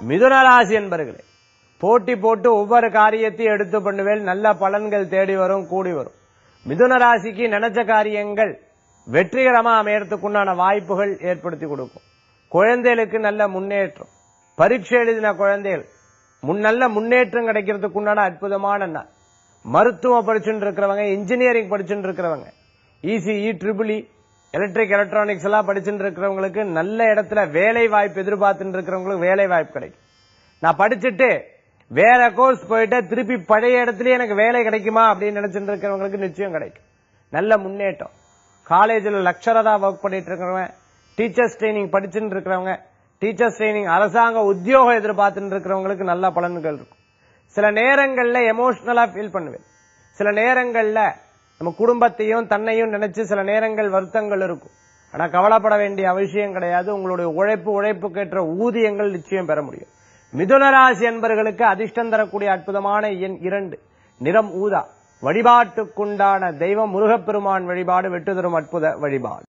மிதுன ராசி என்பர்களே போட்டி போட்டு ஒவ்வொரு காரியத்தையும் எடுத்து பண்ணுவேல் நல்ல பலன்கள் தேடி வரும் கூடி வரும் மிதுன ராசிக்கு நினைச்ச காரியங்கள் வெற்றிகரமா அமையறதுக்குண்டான வாய்ப்புகள் ஏற்படுத்தி கொடுக்கும் குழந்தைகளுக்கு நல்ல முன்னேற்றம் பரீட்சை எழுதின குழந்தைகள் முன் நல்ல முன்னேற்றம் கிடைக்கிறதுக்கு உண்டான அற்புதமான நாள் மருத்துவம் படிச்சுட்டு இருக்கிறவங்க இன்ஜினியரிங் படிச்சுட்டு இருக்கிறவங்க இசிஇ ட்ரிபிளி எலக்ட்ரிக் எலக்ட்ரானிக்ஸ் எல்லாம் படிச்சுட்டு இருக்கிறவங்களுக்கு நல்ல இடத்துல வேலை வாய்ப்பு எதிர்பார்த்துட்டு இருக்கிறவங்களுக்கு வேலை வாய்ப்பு கிடைக்கும் நான் படிச்சுட்டு வேற கோர்ஸ் போயிட்டு திருப்பி பழைய இடத்துலயே எனக்கு வேலை கிடைக்குமா அப்படின்னு நினைச்சிட்டு இருக்கிறவங்களுக்கு நிச்சயம் கிடைக்கும் நல்ல முன்னேற்றம் காலேஜில் லெக்சரரா ஒர்க் பண்ணிட்டு இருக்கிறவங்க டீச்சர்ஸ் ட்ரைனிங் படிச்சுட்டு இருக்கிறவங்க டீச்சர்ஸ் ட்ரைனிங் அரசாங்க உத்தியோகம் எதிர்பார்த்துட்டு இருக்கிறவங்களுக்கு நல்ல பலன்கள் இருக்கும் சில நேரங்கள்ல எமோஷனலா ஃபீல் பண்ணுவேன் சில நேரங்கள்ல நம்ம குடும்பத்தையும் தன்னையும் நினைச்சு சில நேரங்கள் வருத்தங்கள் இருக்கும் ஆனா கவலைப்பட வேண்டிய அவசியம் கிடையாது உங்களுடைய உழைப்பு உழைப்புக்கேற்ற ஊதியங்கள் நிச்சயம் பெற முடியும் மிதுன ராசி என்பவர்களுக்கு அதிர்ஷ்டம் தரக்கூடிய அற்புதமான எண் இரண்டு நிறம் ஊதா வழிபாட்டுக்குண்டான தெய்வம் முருகப்பெருமான் வழிபாடு வெட்டு தரும் அற்புத வழிபாடு